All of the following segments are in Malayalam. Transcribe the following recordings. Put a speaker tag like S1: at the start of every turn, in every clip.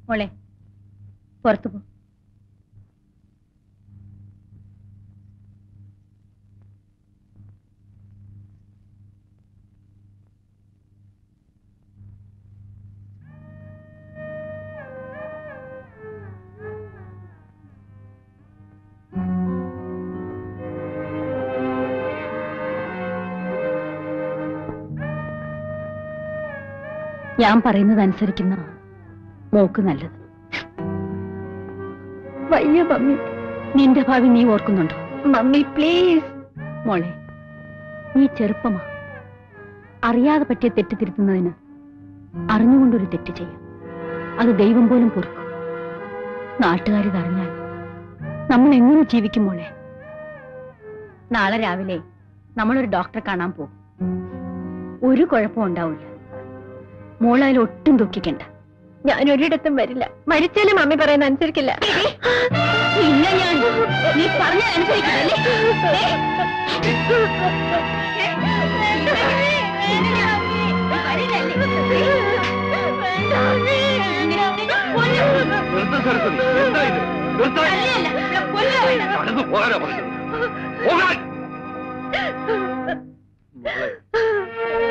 S1: മോളെ പുറത്തു പോ ഞാൻ പറയുന്നത് അനുസരിക്കുന്ന മോക്ക് നല്ലത്
S2: വയ്യ മമ്മി
S1: നിന്റെ ഭാവി നീ ഓർക്കുന്നുണ്ടോ
S2: മമ്മി പ്ലീസ്
S1: മോളെ നീ ചെറുപ്പമാ അറിയാതെ പറ്റിയ തെറ്റ് തിരുത്തുന്നതിന് അറിഞ്ഞുകൊണ്ടൊരു തെറ്റ് ചെയ്യാം അത് ദൈവം പോലും പൊറുക്കും നാട്ടുകാരിത് അറിഞ്ഞാൽ നമ്മൾ എങ്ങനെ ജീവിക്കും മോളെ നാളെ രാവിലെ നമ്മളൊരു ഡോക്ടറെ കാണാൻ പോകും ഒരു കുഴപ്പവും ഉണ്ടാവില്ല മോൾ അതിൽ ഒട്ടും ദുഃഖിക്കണ്ട
S2: ഞാൻ ഒരിടത്തും വരില്ല മരിച്ചാലും മമ്മി പറയുന്ന അനുസരിക്കില്ല
S1: ഇല്ല ഞാൻ നീ പറഞ്ഞ അനുസരിക്കില്ലേ
S3: നിർത്ത് സരസ്വതി എന്താ ഇത് നിർത്താൻ കടന്നു പോകാനാ പറഞ്ഞത് പോകാൻ മോളെ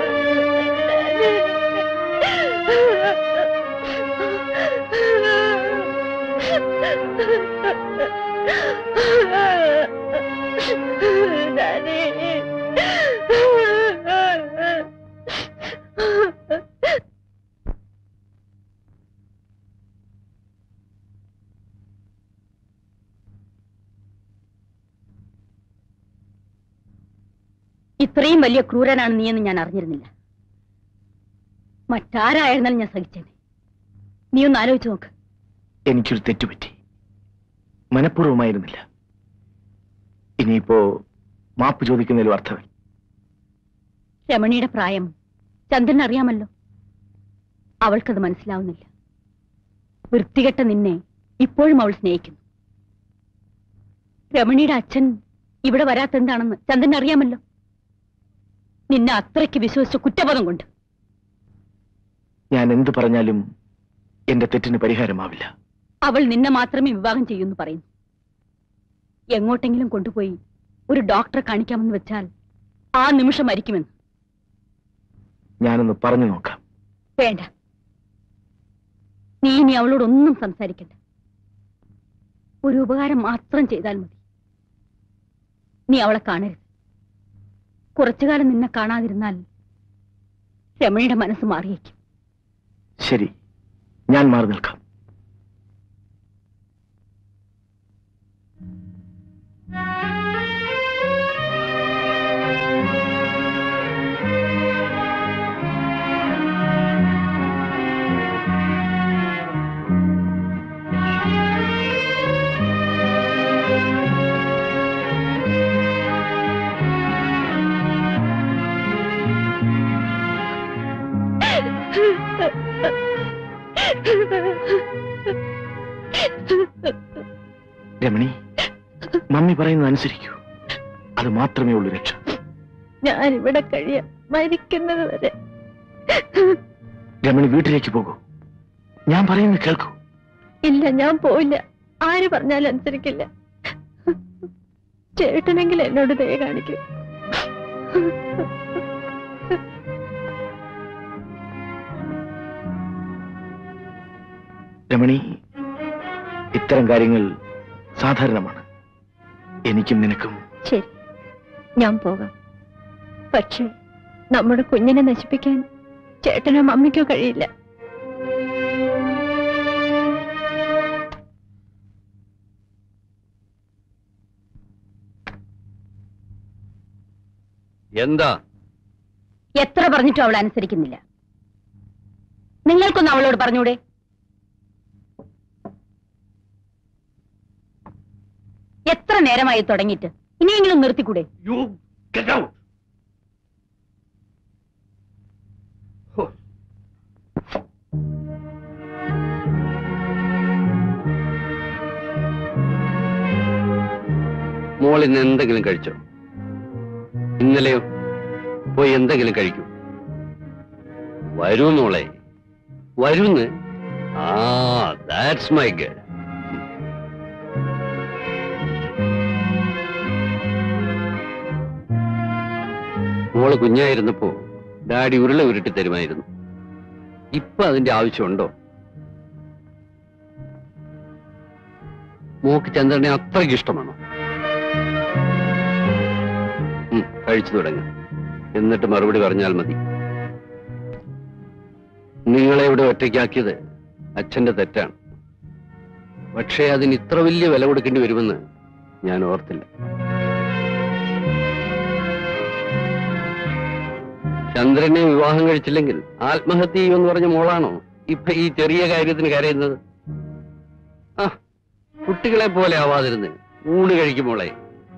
S1: ഇത്രയും വലിയ ക്രൂരനാണ് നീയെന്ന് ഞാൻ അറിഞ്ഞിരുന്നില്ല മറ്റാരായിരുന്നാലും ഞാൻ സഹിച്ചേനെ നീ ഒന്ന് ആലോചിച്ച് നോക്ക്
S4: എനിക്കൊരു തെറ്റുപറ്റി മനഃപൂർവ്വമായിരുന്നില്ല ഇനിയിപ്പോ മാപ്പ് ചോദിക്കുന്നതിലും അർത്ഥമില്ല
S1: രമണിയുടെ പ്രായം ചന്ദ്രൻ അറിയാമല്ലോ അവൾക്കത് മനസ്സിലാവുന്നില്ല വൃത്തികെട്ട നിന്നെ ഇപ്പോഴും അവൾ സ്നേഹിക്കുന്നു രമണിയുടെ അച്ഛൻ ഇവിടെ വരാത്തെന്താണെന്ന് ചന്ദ്രൻ അറിയാമല്ലോ നിന്നെ അത്രയ്ക്ക് വിശ്വസിച്ച കുറ്റബോധം കൊണ്ട്
S4: ഞാൻ എന്ത് പറഞ്ഞാലും എന്റെ തെറ്റിന് പരിഹാരമാവില്ല
S1: അവൾ നിന്നെ മാത്രമേ വിവാഹം ചെയ്യൂന്ന് പറയുന്നു എങ്ങോട്ടെങ്കിലും കൊണ്ടുപോയി ഒരു ഡോക്ടറെ കാണിക്കാമെന്ന് വെച്ചാൽ ആ നിമിഷം മരിക്കുമെന്ന്
S4: ഞാനൊന്ന് പറഞ്ഞു നോക്കാം
S1: വേണ്ട നീ ഇനി അവളോടൊന്നും സംസാരിക്കണ്ട ഒരു ഉപകാരം മാത്രം ചെയ്താൽ മതി നീ അവളെ കാണരുത് കുറച്ചുകാലം നിന്നെ കാണാതിരുന്നാൽ രമണിയുടെ മനസ്സ് മാറിയേക്കും
S4: ശരി ഞാൻ മാറി നിൽക്കാം രമണി മമ്മി പറയുന്നത് അനുസരിക്കൂ അത് മാത്രമേ ഉള്ളൂ രക്ഷ
S2: ഞാൻ ഇവിടെ കഴിയാം മരിക്കുന്നത് വരെ
S4: രമണി വീട്ടിലേക്ക് പോകൂ ഞാൻ പറയുന്നത് കേൾക്കൂ
S2: ഇല്ല ഞാൻ പോയില്ല ആര് പറഞ്ഞാലും അനുസരിക്കില്ല ചേട്ടനെങ്കിൽ എന്നോട് ദയ കാണിക്കും
S4: രമണി ഇത്തരം കാര്യങ്ങൾ സാധാരണമാണ് എനിക്കും നിനക്കും
S2: ശരി ഞാൻ പോകാം പക്ഷേ നമ്മുടെ കുഞ്ഞിനെ നശിപ്പിക്കാൻ ചേട്ടനോ മമ്മിക്കോ കഴിയില്ല
S3: എന്താ
S1: എത്ര പറഞ്ഞിട്ടും അവൾ അനുസരിക്കുന്നില്ല നിങ്ങൾക്കൊന്ന് അവളോട് പറഞ്ഞൂടെ എത്ര നേരമായി തുടങ്ങിയിട്ട് ഇനിയെങ്കിലും നിർത്തിക്കൂടെ
S3: യു ഗെറ്റ് ഔട്ട് മോൾ ഇന്ന് എന്തെങ്കിലും കഴിച്ചോ ഇന്നലെയോ പോയി എന്തെങ്കിലും കഴിക്കൂ വരൂ മോളെ വരുന്ന് ആ ദാറ്റ്സ് മൈ ഗേൾ മോള് കുഞ്ഞായിരുന്നപ്പോ ഡാഡി ഉരുള ഉരുട്ടി തരുമായിരുന്നു ഇപ്പൊ അതിന്റെ ആവശ്യമുണ്ടോ മോക്ക് ചന്ദ്രനെ അത്രയ്ക്ക് ഇഷ്ടമാണോ ഉം, കഴിച്ചു തുടങ്ങും എന്നിട്ട് മറുപടി പറഞ്ഞാൽ മതി നിങ്ങളെ ഇവിടെ ഒറ്റയ്ക്കാക്കിയത് അച്ഛന്റെ തെറ്റാണ് പക്ഷേ അതിന് ഇത്ര വലിയ വില കൊടുക്കേണ്ടി വരുമെന്ന് ഞാൻ ഓർത്തില്ല ചന്ദ്രനെ വിവാഹം കഴിച്ചില്ലെങ്കിൽ ആത്മഹത്യ ചെയ്യുമെന്ന് പറഞ്ഞ മോളാണോ ഇപ്പൊ ഈ ചെറിയ കാര്യത്തിന് കരയുന്നത് ആ കുട്ടികളെ പോലെ ആവാതിരുന്ന് ഊണ് കഴിക്കും മോളെ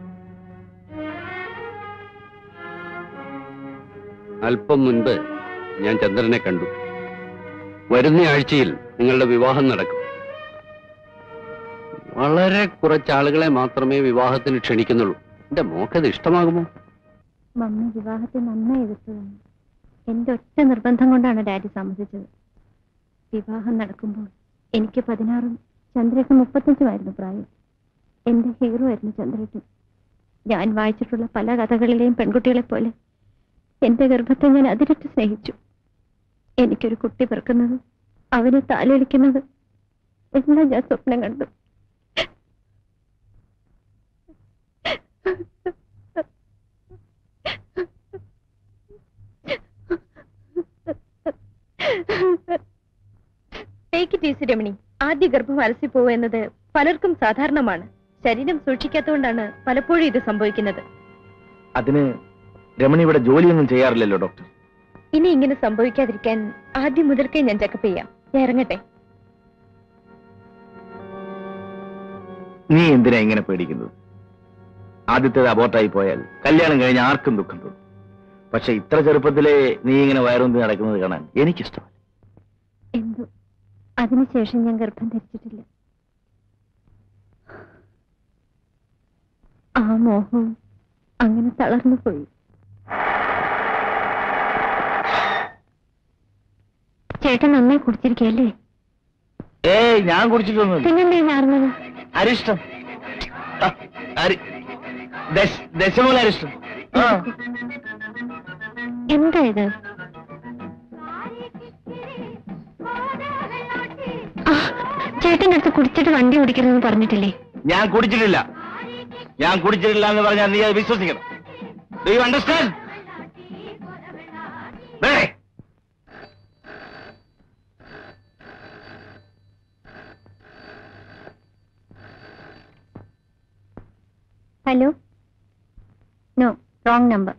S3: അല്പം മുൻപ് ഞാൻ ചന്ദ്രനെ കണ്ടു വരുന്ന ആഴ്ചയിൽ നിങ്ങളുടെ വിവാഹം നടക്കും വളരെ കുറച്ച് ആളുകളെ മാത്രമേ വിവാഹത്തിന് ക്ഷണിക്കുന്നുള്ളൂ എന്റെ മോക്കത് ഇഷ്ടമാകുമോ
S2: മമ്മി വിവാഹത്തെ നന്നായി എതിർത്തതാണ് എന്റെ ഒറ്റ നിർബന്ധം കൊണ്ടാണ് ഡാഡി സമ്മതിച്ചത് വിവാഹം നടക്കുമ്പോൾ എനിക്ക് പതിനാറും ചന്ദ്രയ്ക്ക് മുപ്പത്തഞ്ചുമായിരുന്നു പ്രായം എന്റെ ഹീറോ ആയിരുന്നു ചന്ദ്രയ്ക്ക് ഞാൻ വായിച്ചിട്ടുള്ള പല കഥകളിലെയും പെൺകുട്ടികളെ പോലെ എന്റെ ഗർഭത്തെ ഞാൻ അതിരിട്ട് സ്നേഹിച്ചു എനിക്കൊരു കുട്ടി പിറക്കുന്നത് അവനെ താലോലിക്കുന്നത് എല്ലാം ഞാൻ സ്വപ്നം കണ്ടു ടേക്ക് ഇറ്റ് ഈസി രമണി ആദ്യ ഗർഭം അലസി പോവുക എന്നത് പലർക്കും സാധാരണമാണ് ശരീരം സൂക്ഷിക്കാത്തതുകൊണ്ടാണ് പലപ്പോഴും ഇത് സംഭവിക്കുന്നത്
S4: അതിന് രമണി ഇവിടെ ജോലിയൊന്നും ചെയ്യാറില്ലല്ലോ ഡോക്ടർ
S2: ഇനി ഇങ്ങനെ സംഭവിക്കാതിരിക്കാൻ ആദ്യം മുതൽക്കേ ഞാൻ ചെക്കപ്പ് ചെയ്യാം ഞാൻ ഇറങ്ങട്ടെ
S4: നീ എന്തിനാ ഇങ്ങനെ പേടിക്കുന്നത് ആദ്യത്തേത് അബോർട്ടായി പോയാൽ കല്യാണം കഴിഞ്ഞ് ആർക്കും ദുഃഖം തോന്നും പക്ഷെ ഇത്ര ചെറുപ്പത്തിലെ നീ ഇങ്ങനെ വയറുന്തി നടക്കുന്നത് കാണാൻ എനിക്കിഷ്ടമല്ല
S2: എന്തോ അതിനുശേഷം ഞാൻ ഗർഭം ധരിച്ചിട്ടില്ല ആ മോഹവും അങ്ങനെ തളർന്നു പോയി ചേട്ടൻ നന്നായി കുടിച്ചിരിക്കല്ലേ
S4: ഏയ് ഞാൻ കുടിച്ചിട്ടൊന്നുമില്ല
S2: പിന്നെന്തേ നാർന്നത്
S4: അരിഷ്ടം ആ, അരി- ദശ- ദശമൂല അരിഷ്ടം ആ
S2: എന്താ ഇത് ആ, ചേട്ടൻ്റെ അടുത്ത് കുടിച്ചിട്ട് വണ്ടി ഓടിക്കരുതെന്ന് പറഞ്ഞിട്ടില്ലേ
S4: ഞാൻ കുടിച്ചിട്ടില്ല ഞാൻ കുടിച്ചിട്ടില്ല എന്ന് പറഞ്ഞാൽ നീ അത് വിശ്വസിക്കണം do you understand
S2: hello no wrong number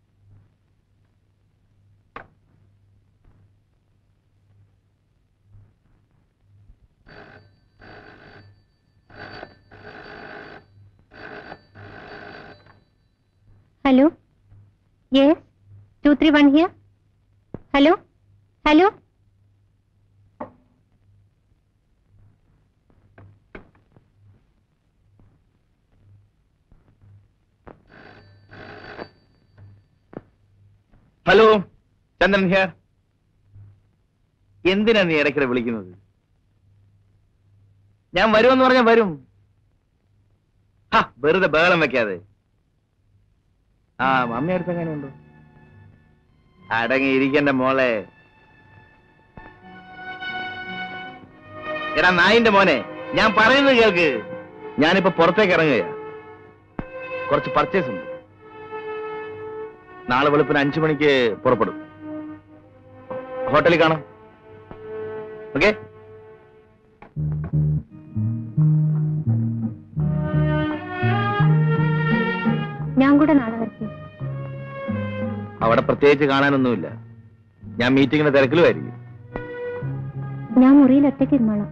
S2: hello yes two three one here hello hello
S4: hello Chandran here എന്തിനാ നീ ഇടയ്ക്കിടെ വിളിക്കുന്നത് ഞാൻ വരുമെന്ന് പറഞ്ഞാൽ വരും ഹ, വെറുതെ ബഹളം വെക്കാതെ ആ മമ്മി അടുത്ത് എങ്ങനെയുണ്ടോ അടങ്ങി ഇരിക്കണ്ട മോളെ എടാ നായിന്റെ മോനെ ഞാൻ പറയുന്നത് കേൾക്ക് ഞാനിപ്പോ പുറത്തേക്ക് ഇറങ്ങുകയാ കുറച്ച് പർച്ചേസ് ഉണ്ട് നാളെ വെളുപ്പിന് അഞ്ചു മണിക്ക് പുറപ്പെടും ഹോട്ടലിൽ കാണാം ഓക്കെ
S2: ഞാൻ കൂടെ നാളെ വരട്ടെ
S4: അവിടെ പ്രത്യേകിച്ച് കാണാനൊന്നുമില്ല ഞാൻ മീറ്റിങ്ങിന് തിരക്കിലുമായിരിക്കും
S2: ഞാൻ മുറിയിൽ ഒറ്റയ്ക്ക് ഇരുന്നോളാം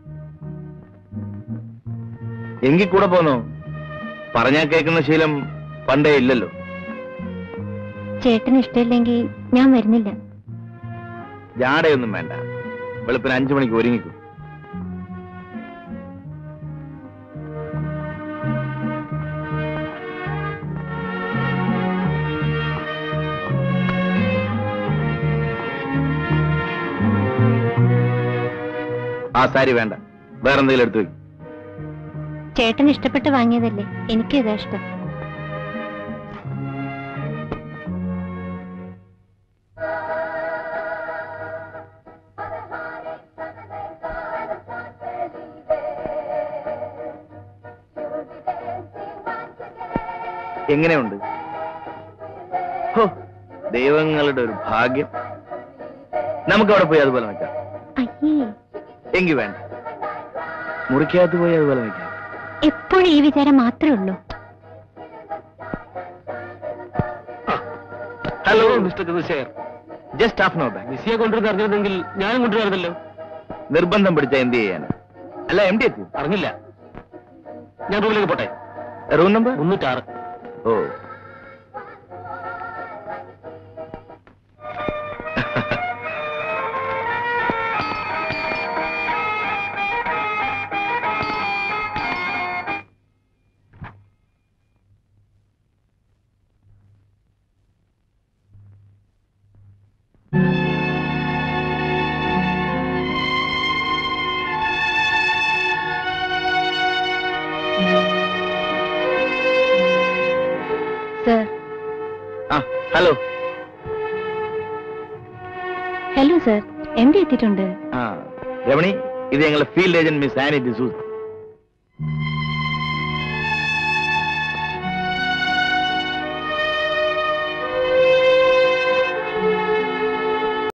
S4: എങ്കിൽ കൂടെ പോന്നോ പറഞ്ഞാ കേൾക്കുന്ന ശീലം പണ്ടേ ഇല്ലല്ലോ
S2: ചേട്ടന് ഇഷ്ടമില്ലെങ്കിൽ ഞാൻ വരുന്നില്ല
S4: ജാടയൊന്നും വേണ്ട വെളുപ്പിന് അഞ്ചു മണിക്ക് ഒരുങ്ങിക്കും ആ സാരി വേണ്ട വേറെ എന്തെങ്കിലും എടുത്തു വെക്കും
S2: ചേട്ടൻ ഇഷ്ടപ്പെട്ട് വാങ്ങിയതല്ലേ എനിക്ക് ഇതാ ഇഷ്ടം
S4: എങ്ങനെയുണ്ട് ഹോ ദൈവങ്ങളുടെ ഒരു ഭാഗ്യം നമുക്ക് അവിടെ പോയി അതുപോലെ നിൽക്കാം
S2: അയ്യേ
S4: എങ്കിൽ വേണ്ട മുറിക്കകത്ത് പോയി അതുപോലെ നിൽക്കാം
S2: എപ്പോഴും ഈ വിചാരം മാത്രമേ ഉള്ളൂ
S3: hello mister Chandrasekhar
S4: just half no bank
S3: മിസ്സിയെ കൊണ്ടുവരുന്ന അറിഞ്ഞിരുന്നെങ്കിൽ ഞാനും കൊണ്ടുവരുന്നല്ലോ
S4: നിർബന്ധം പിടിച്ച എന്ത് ചെയ്യാൻ അല്ല എം ഡി എത്തി
S3: അറിഞ്ഞില്ല ഞാൻ റൂമിലേക്ക് പോട്ടെ
S4: റൂം നമ്പർ
S3: മുന്നൂറ്റാറ്
S4: ഓ
S2: സർ
S4: ആ hello
S2: hello sir M D എത്തിയിട്ടുണ്ട്
S4: ആ രമണി ഇത് ഞങ്ങളുടെ ഫീൽഡ് ഏജന്റ് മിസ് ആനി ഡിസൂസ്